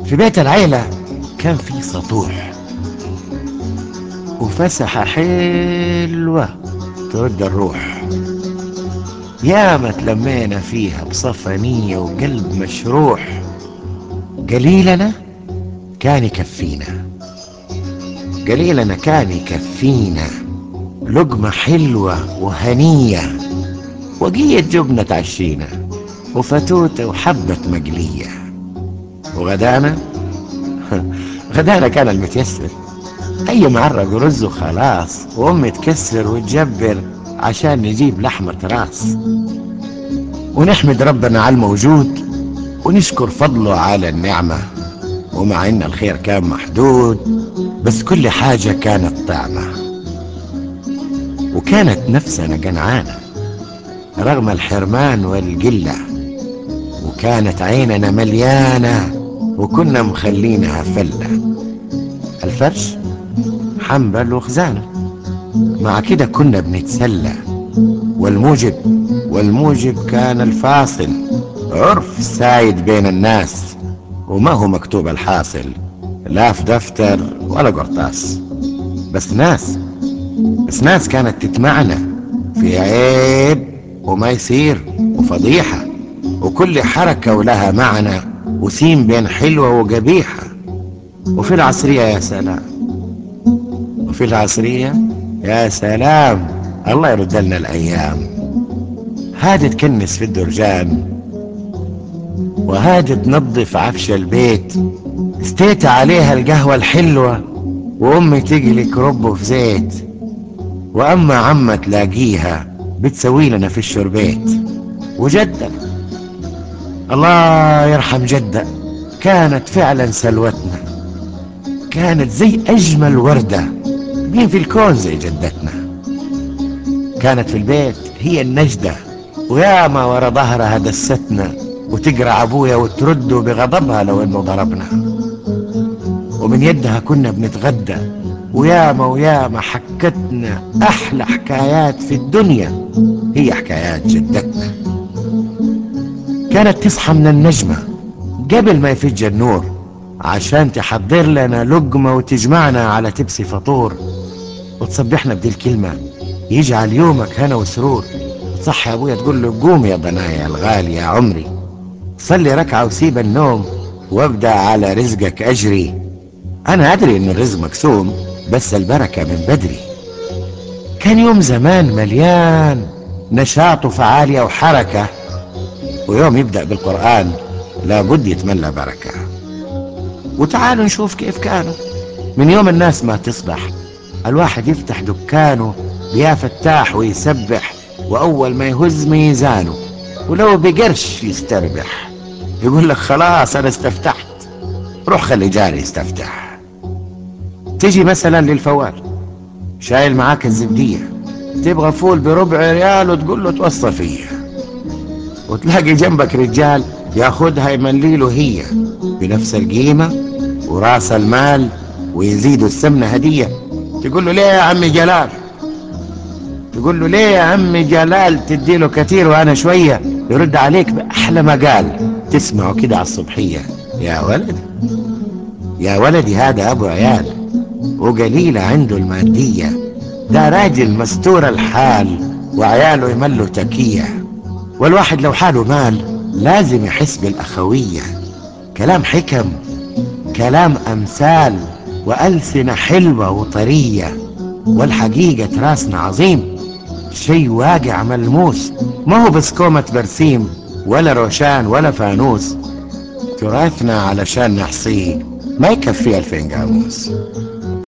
في بيت العيلة كان في سطوح وفسحة حلوة ترد الروح ياما تلمينا فيها بصفة نية وقلب مشروح قليلنا كان يكفينا قليلنا كان يكفينا لقمة حلوة وهنية وقية جبنة تعشينا وفتوتة وحبة مقلية وغدانا غدانا كان المتيسر أي معرق ورز وخلاص وأمي تكسر وتجبر عشان نجيب لحمة راس ونحمد ربنا على الموجود ونشكر فضله على النعمة ومع إن الخير كان محدود بس كل حاجة كانت طعمة وكانت نفسنا قنعانة رغم الحرمان والقلة وكانت عيننا مليانة وكنا مخلينها فلة الفرش حنبل وخزانة مع كده كنا بنتسلى والموجب والموجب كان الفاصل عرف سايد بين الناس وما هو مكتوب الحاصل لا في دفتر ولا قرطاس بس ناس بس ناس كانت تتمعنا في عيب وما يصير وفضيحة وكل حركة ولها معنى وسين بين حلوة وقبيحة وفي العصرية يا سلام وفي العصرية يا سلام الله يرد لنا الأيام هادي تكنس في الدرجان وهادي تنظف عفش البيت استيت عليها القهوة الحلوة وأمي تقلي كرب في زيت وأما عمة تلاقيها بتسوي لنا في الشربيت وجدة الله يرحم جدة كانت فعلا سلوتنا كانت زي أجمل وردة مين في الكون زي جدتنا كانت في البيت هي النجدة وياما ورا ظهرها دستنا وتقرع أبويا وترده بغضبها لو إنه ضربنا ومن يدها كنا بنتغدى وياما وياما حكتنا أحلى حكايات في الدنيا هي حكايات جدتنا كانت تصحى من النجمة قبل ما يفج النور عشان تحضر لنا لقمة وتجمعنا على تبسي فطور وتصبحنا بدي الكلمة يجعل يومك هنا وسرور صح يا ابويا تقول له قوم يا ضنايا الغالي يا عمري صلي ركعة وسيب النوم وابدأ على رزقك أجري أنا أدري إن الرزق مقسوم بس البركة من بدري كان يوم زمان مليان نشاط وفعالية وحركة ويوم يبدأ بالقرآن لابد يتملى بركة وتعالوا نشوف كيف كانوا من يوم الناس ما تصبح الواحد يفتح دكانه بيا فتاح ويسبح وأول ما يهز ميزانه ولو بقرش يستربح يقول لك خلاص أنا استفتحت روح خلي جاري يستفتح تجي مثلا للفوال شايل معاك الزبدية تبغى فول بربع ريال وتقول له توصى فيه وتلاقي جنبك رجال ياخدها يملي له هي بنفس القيمة وراس المال ويزيدوا السمنة هدية تقول له ليه يا عمي جلال تقول له ليه يا عمي جلال تدي له كثير وانا شوية يرد عليك بأحلى ما قال تسمعه كده على الصبحية يا ولد يا ولدي هذا أبو عيال وقليلة عنده المادية ده راجل مستور الحال وعياله يملوا تكية والواحد لو حاله مال لازم يحس بالأخوية كلام حكم كلام أمثال وألسنة حلوة وطرية والحقيقة راسنا عظيم شي واقع ملموس ما هو بس كومة برسيم ولا روشان ولا فانوس تراثنا علشان نحصيه ما يكفي ألفين قاموس